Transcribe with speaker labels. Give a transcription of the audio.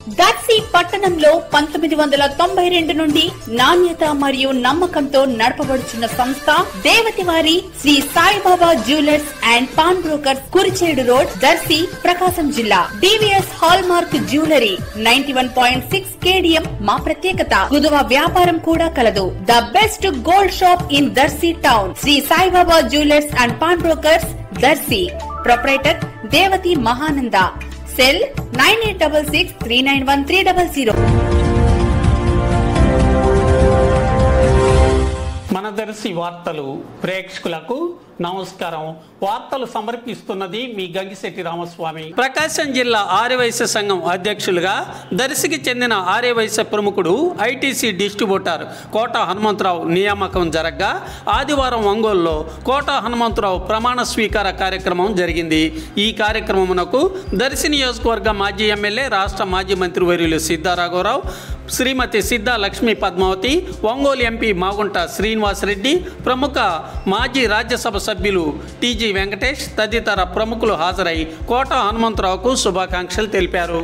Speaker 1: దర్శి పట్టణంలో పంతొమ్మిది వందల తొంభై రెండు నుండి నాణ్యత మరియు నమ్మకంతో నడపబడుచున్న సంస్థ దేవతివారి Shri Saibaba jewellers and pawn brokers Kurichedu road Darsi Prakasam జిల్లా DVS hallmark jewellery ninety one point six KDM మా ప్రత్యేకత గుదువ వ్యాపారం కూడా కలదు the best gold shop in Darsi town Shri Saibaba jewellers and pawn brokers Darsi proprietor Devathi Mahananda cell nine eight double six three nine one three double zero
Speaker 2: మన దర్శి వార్తలు ప్రేక్షకులకు నమస్కారం వార్తలు సమర్పిస్తున్నది మీ గంగిశెట్టి రామస్వామి ప్రకాశం జిల్లా ఆర్యవైశ్య సంఘం అధ్యక్షులుగా దర్శికి చెందిన ఆర్యవైశ్య ప్రముఖుడు ఐటీసీ డిస్ట్రిబ్యూటర్ కోట హనుమంతరావు నియామకం జరగ్గా ఆదివారం ఒంగోలులో కోట హనుమంతరావు ప్రమాణ స్వీకార కార్యక్రమం జరిగింది ఈ కార్యక్రమమునకు దర్శి నియోజకవర్గ మాజీ ఎమ్మెల్యే రాష్ట్ర మాజీ మంత్రివర్యులు సిద్ధారాఘవరావు శ్రీమతి సిద్ధ లక్ష్మీ పద్మావతి ఒంగోలు ఎంపీ మాగుంట శ్రీనివాసరెడ్డి ప్రముఖ మాజీ రాజ్యసభ సభ్యులు టీజీ వెంకటేష్ తదితర ప్రముఖులు హాజరై కోట హనుమంతరావుకు శుభాకాంక్షలు తెలిపారు